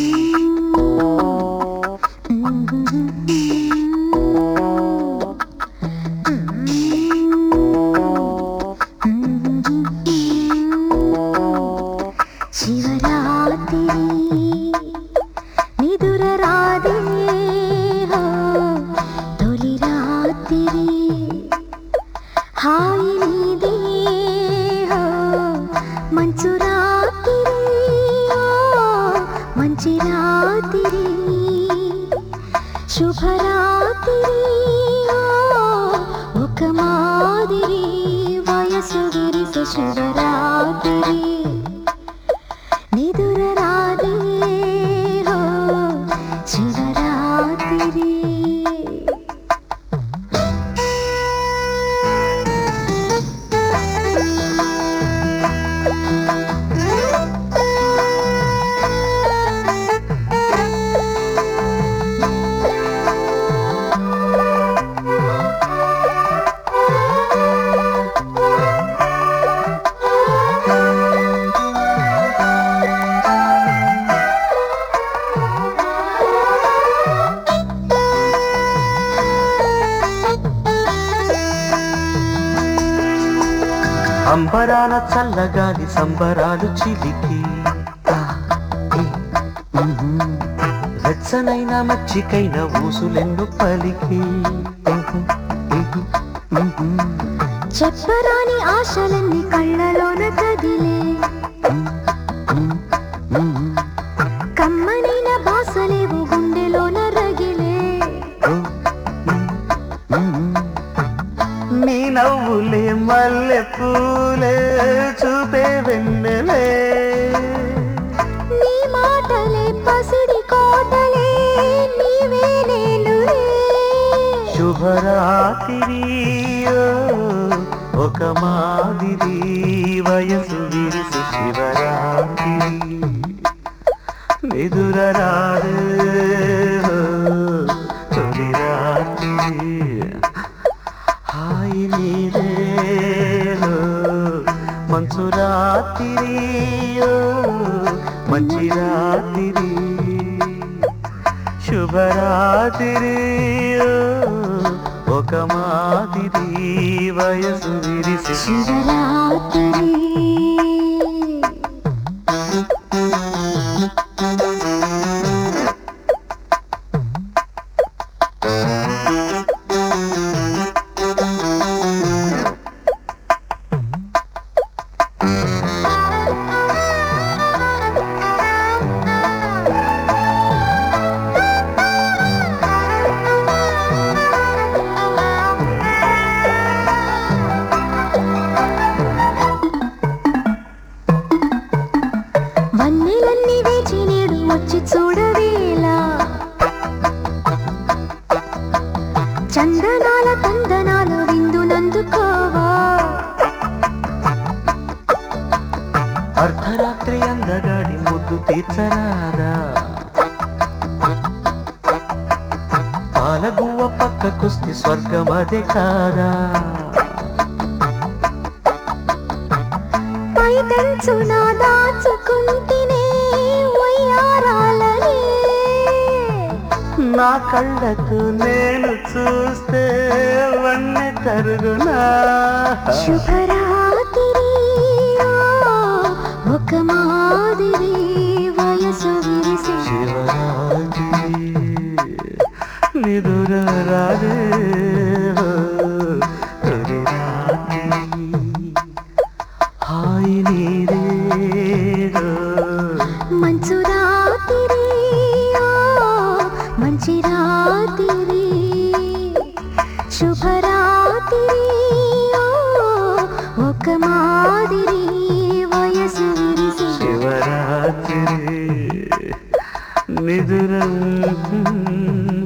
శివరాత్రి నిదుర రాదే హో, తొలి రాత్రి హాయి నీదే హో, మంచు రాత్రి ఓ, మంచి రాత్రి శుభరాత్రి ఓ, ఒక మాదిరి వయసు విరిసే శుభరాత్రి నిదుర రాదే హో శివరాత్రి అంబరాన చల్లగాలి సంబరాలు చిలికి ఆ, ఈ, ఉహు. వెచ్చనైన మచ్చికైన ఊసులెన్ను పలికి ఉహు, ఉహు, ఉహు. చెప్పరాని ఆశలన్నీ కళ్ళలోన కదిలే కమ్మనైన బాసలేవు గుండెలోన రగిలే నీ నవ్వులే మల్లె పూలే చూపే వెన్నెలే నీ మాటలే పసిడి కోటలే నీవే నేనులే శుభరాత్రి ఓ, ఒక మాదిరి వయసు విరిసి శివరాత్రి నిదుర రాదు తొలి రాత్రి హాయి నీదే ఓ, మంచు రాత్రి ఓ, మంచి రాత్రి శుభరాత్రి ఓ, ఒక మాదిరి వయసు విరిసి శివరాత్రి వన్నెలన్నీ వేచి నేడు వచ్చి చూడవేలా చందనాల తందనాలు విందునందుకోవా అర్ధరాత్రి అందగాడి ముద్దు తీర్చరాదా పాలగువ్వ పక్కకొస్తే స్వర్గం అదే కాదా పైటంచున దాచుకుంటేనే వయ్యారాలనే నా కళ్ళకు నేను చూస్తే వన్నె తరుగునా శుభరాత్రి ఓ, ఒక మాదిరి వయసు విరిసి శివరాత్రి నిదుర రాదే తొలి రాత్రి హాయి నీరే మంచు రాత్రి ఓ, మంచి రాత్రి శుభరాత్రి ఓ, ఒక మాదిరి వయసు విరిసి శివరాత్రి నిదుర